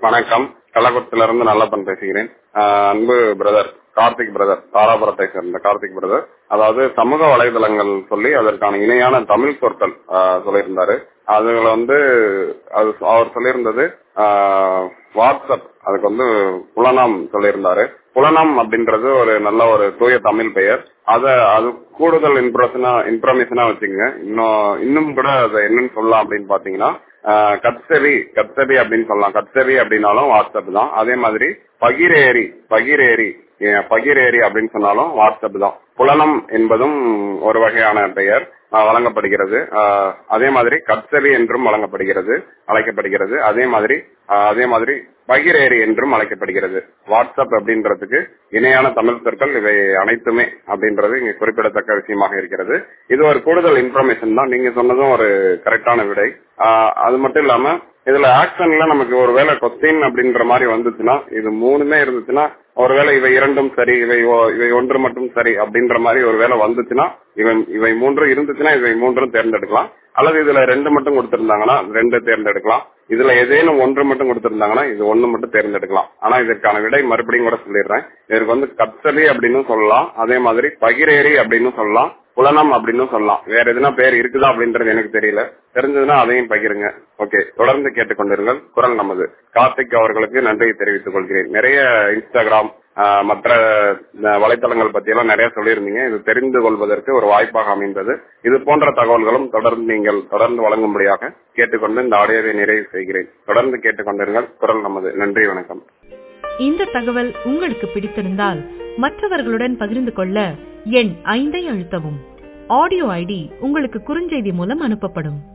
வணக்கம் கள்ளக்குளத்துல இருந்து நல்லப்பன் பேசுகிறேன் ஆஹ் அன்பு பிரதர் கார்த்திக் பிரதர் தாராபுரத்தை சேர்ந்த கார்த்திக் பிரதர் அதாவது சமூக வலைதளங்கள் சொல்லி அதற்கான இணையான தமிழ் சொற்கள் ஆஹ் சொல்லியிருந்தாரு அதுல வந்து அது அவர் சொல்லியிருந்தது ஆஹ் வாட்ஸ்அப் அதுக்கு வந்து புலனாம் சொல்லியிருந்தாரு புலனாம் அப்படின்றது ஒரு நல்ல ஒரு தூய தமிழ் பெயர் அத அது கூடுதல் இன்ஃபர்மேஷனா இன்ஃபர்மேஷனா வச்சுங்க இன்னும் இன்னும் கூட அதை என்னன்னு சொல்லலாம் அப்படின்னு பாத்தீங்கன்னா ஆஹ் கட்செவி கட்செவி அப்படின்னு சொல்லலாம் கட்செவி அப்படின்னாலும் வாட்ஸ்அப் தான் அதே மாதிரி பகிரேரி பகிரேரி ஏன் பகிரேரி அப்படின்னு சொன்னாலும் வாட்ஸ்அப் தான் புலனம் என்பதும் ஒரு வகையான பெயர் ஆஹ் வழங்கப்படுகிறது ஆஹ் அதே மாதிரி கட்செவி என்றும் வழங்கப்படுகிறது அழைக்கப்படுகிறது அதே மாதிரி ஆஹ் அதே மாதிரி பகிரேரி என்றும் அழைக்கப்படுகிறது வாட்ஸ்அப் அப்படின்றதுக்கு இணையான தமிழ் சொற்கள் இவை அனைத்துமே அப்படின்றது இங்க குறிப்பிடத்தக்க விஷயமாக இருக்கிறது இது ஒரு கூடுதல் இன்ஃபர்மேஷன் தான் நீங்க சொன்னதும் ஒரு கரெக்டான விடை ஆஹ் அது மட்டும் இல்லாம இதுல ஆக்ஷன்ல நமக்கு ஒருவேளை கொஸ்டின் அப்படின்ற மாதிரி வந்துச்சுன்னா இது மூணுமே இருந்துச்சுன்னா ஒருவேளை இவை இரண்டும் சரி இவை ஒ- இவை ஒன்று மட்டும் சரி அப்படின்ற மாதிரி ஒருவேளை வந்துச்சுன்னா இவை இவை மூன்று இருந்துச்சுன்னா இவை மூன்றும் தேர்ந்தெடுக்கலாம் அல்லது இதுல ரெண்டு மட்டும் கொடுத்திருந்தாங்கன்னா ரெண்டு தேர்ந்தெடுக்கலாம் இதுல ஏதேனும் ஒன்று மட்டும் கொடுத்திருந்தாங்கன்னா இது ஒண்ணு மட்டும் தேர்ந்தெடுக்கலாம் ஆனா இதற்கான விடை மறுபடியும் கூட சொல்லிடுறேன் இதற்கு வந்து கப்சலி அப்படின்னு சொல்லலாம் அதே மாதிரி பகிரேரி அப்படின்னு சொல்லலாம் புலனம் அப்படின்னு சொல்லலாம் வேற எதுனா பேர் இருக்குதா அப்படின்றது எனக்கு தெரியல தெரிஞ்சதுன்னா அதையும் பகிருங்க ஓகே தொடர்ந்து கேட்டுக்கொண்டிருங்கள் குரல் நமது கார்த்திக் அவர்களுக்கு நன்றியை தெரிவித்துக் கொள்கிறேன் நிறைய இன்ஸ்டாகிராம் ஆஹ், மற்ற அஹ், வலைத்தளங்கள் பத்தி எல்லாம் நிறைய சொல்லியிருந்தீங்க இது தெரிந்து கொள்வதற்கு ஒரு வாய்ப்பாக அமைந்தது இது போன்ற தகவல்களும் தொடர்ந்து நீங்கள் தொடர்ந்து வழங்கும்படியாக கேட்டுக்கொண்டு இந்த ஆடியோவை நிறைவு செய்கிறேன் தொடர்ந்து கேட்டுக்கொண்டிருங்கள் குரல் நமது நன்றி வணக்கம் இந்த தகவல் உங்களுக்கு பிடித்திருந்தால் மற்றவர்களுடன் பகிர்ந்து கொள்ள எண் ஐந்தை அழுத்தவும் ஆடியோ ஐடி உங்களுக்கு குறுஞ்செய்தி மூலம் அனுப்பப்படும்